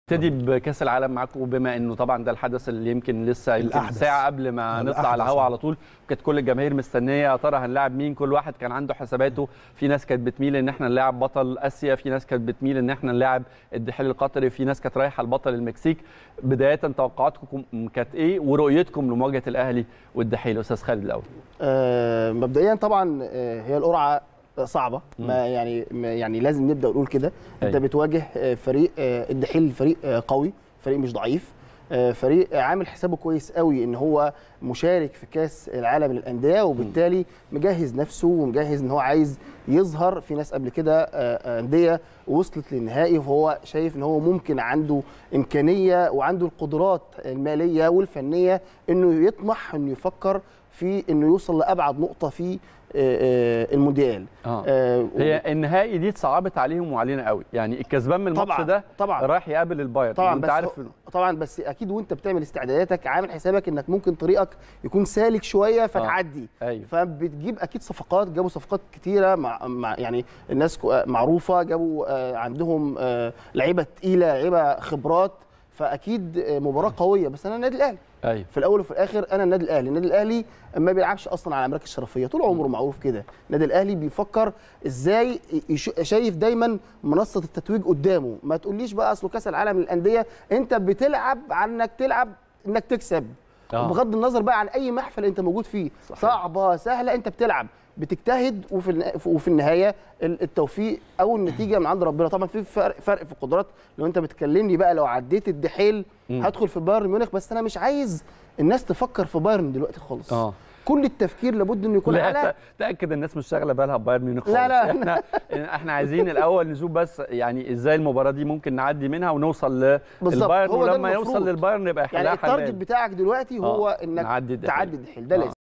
نبتدي بكاس العالم معاكم بما انه طبعا ده الحدث اللي يمكن لسه يمكن الأحدث. ساعه قبل ما الأحدث، نطلع على الهواء آه. على طول كانت كل الجماهير مستنيه يا ترى هنلاعب مين كل واحد كان عنده حساباته في ناس كانت بتميل ان احنا نلاعب بطل اسيا في ناس كانت بتميل ان احنا نلاعب الدحيل القطري في ناس كانت رايحه لبطل المكسيك بدايه توقعاتكم كانت ايه ورؤيتكم لمواجهه الاهلي والدحيل استاذ خالد الاول آه، مبدئيا طبعا آه، هي القرعه صعبه ما يعني ما يعني لازم نبدا نقول كده انت أيوة. بتواجه آه، فريق آه، الدحيل فريق آه، قوي فريق مش ضعيف آه، فريق عامل حسابه كويس قوي ان هو مشارك في كاس العالم للانديه وبالتالي مجهز نفسه ومجهز ان هو عايز يظهر في ناس قبل كده آه، آه، انديه وصلت للنهائي وهو شايف ان هو ممكن عنده امكانيه وعنده القدرات الماليه والفنيه انه يطمح انه يفكر في انه يوصل لابعد نقطه في آه، آه، المونديال اه آه، هي النهائي دي اتصعبت عليهم وعلينا قوي يعني الكسبان من الماتش طبعاً، ده طبعاً. راح يقابل البايرن طبعا وانت بس عارف هو- طبعا بس اكيد وانت بتعمل استعداداتك عامل حسابك انك ممكن طريقك يكون سالك شويه فتعدي ايوه فبتجيب اكيد صفقات جابوا صفقات كتيره مع, مع يعني الناس كو- معروفه جابوا آه، عندهم آه، لعيبه تقيله لعيبه خبرات فاكيد آه، مباراه قويه بس انا النادي الاهلي ايوه في الاول وفي الاخر انا النادي الاهلي النادي الاهلي ما بيلعبش اصلا على مراكز شرفيه طول عمره معروف كده النادي الاهلي بيفكر ازاي يش- شايف دايما منصه التتويج قدامه ما تقوليش بقى اصله كاس العالم للانديه انت بتلعب على انك تلعب انك تكسب آه. بغض النظر بقى عن اي محفل انت موجود فيه صحيح. صعبه سهله انت بتلعب بتجتهد وفي النا- وفي النهايه ال- التوفيق او النتيجه من عند ربنا طبعا في فرق فرق في القدرات لو انت بتكلمني بقى لو عديت الدحيل مم. هدخل في بايرن ميونخ بس انا مش عايز الناس تفكر في بايرن دلوقتي خالص اه كل التفكير لابد انه يكون لا على ت- تاكد الناس مش شاغله بالها ببايرن ميونخ لا، خالص. لا. احنا احنا عايزين الاول نشوف بس يعني ازاي المباراه دي ممكن نعدي منها ونوصل بالظبط، للبايرن هو ده ولما المفروض. يوصل للبايرن يبقى يعني يحلها التارجت حلال بتاعك دلوقتي هو آه، انك نعدي الدحيل. تعدي الدحيل ده آه. لازم